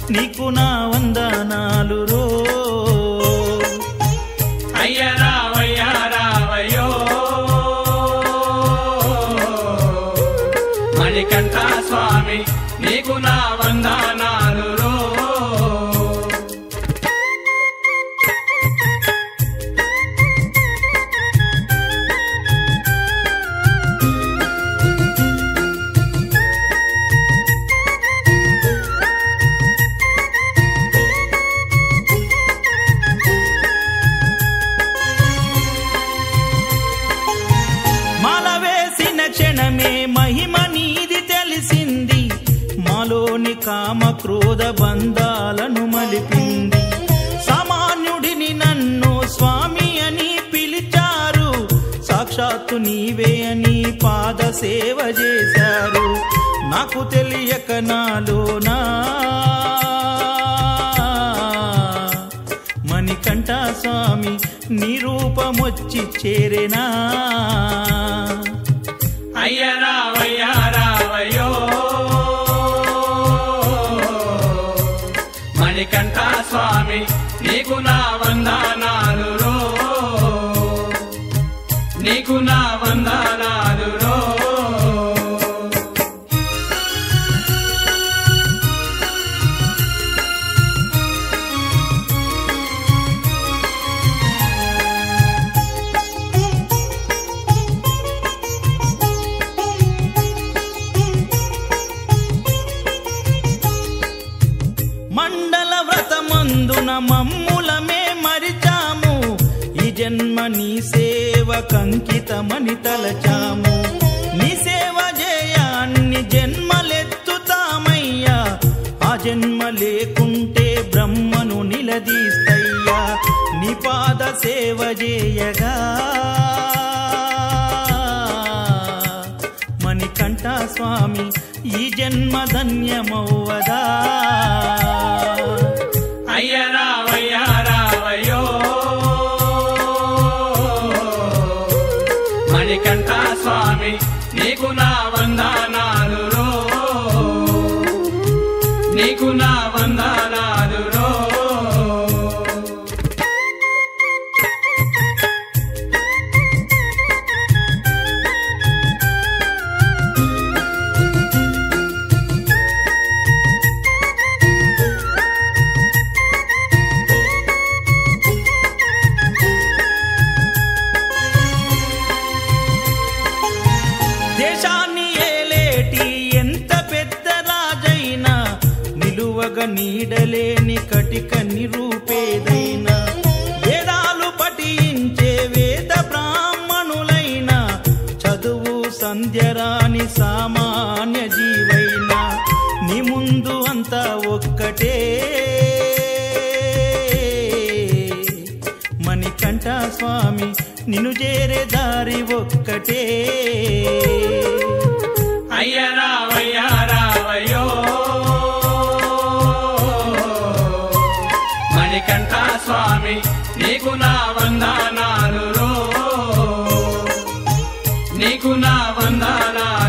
నీకు నా వందనాలు రో అయ్య రావయ్య రావయ్యో మణికంఠ స్వామి నీకు నా వందనాలు రో మాల వేసిన క్షణమే మహిమ నీది తెలిసింది మాలోని కామ క్రోధ బంధాలను మలిపింది సామాన్యుడిని నన్ను స్వామి అని పిలిచారు సాక్షాత్తు నీవే అని పాద సేవ చేశారు నాకు తెలియక నాలోనా మణికంఠ స్వామి నీ రూపమొచ్చి చేరేనా అయ్య రావయ్య రావయ్యో మణికంఠ స్వామి నీకు నా వందనాలు రో నీకు నా వందనాలు రో మండల వ్రతమందున మమ్ములమే మరిచాము ఈ జన్మ నీ సేవ కంకితమని తలచాము నీ సేవ చేయ అన్ని జన్మలెత్తుతామయ్యా ఆ జన్మ లేకుంటే బ్రహ్మను నిలదీస్తయ్యా నీ పాద సేవ చేయగా మణికంఠ స్వామి ఈ జన్మ ధన్యమవ్వదా అయ్య రావయ్య రావయ్యో మణికంఠ స్వామి నీకు నా వందనాలు రో నీకు నా వందనాలు రో దేశాన్ని ఏలేటి ఎంత పెద్ద రాజైనా నిలువగ నీడలేని కటిక నిరూపేదైనా వేదాలు పఠించే వేద బ్రాహ్మణులైన చదువు సంధ్యరాని సామాన్య జీవైనా నీ ముందు అంతా ఒక్కటే మణికంఠ స్వామి నిన్ను చేరే దారి ఒక్కటే అయ్య రావయ్య రావయ్యో మణికంఠ స్వామి నీకు నా వందనాలు రో నీకు నా వందనాలు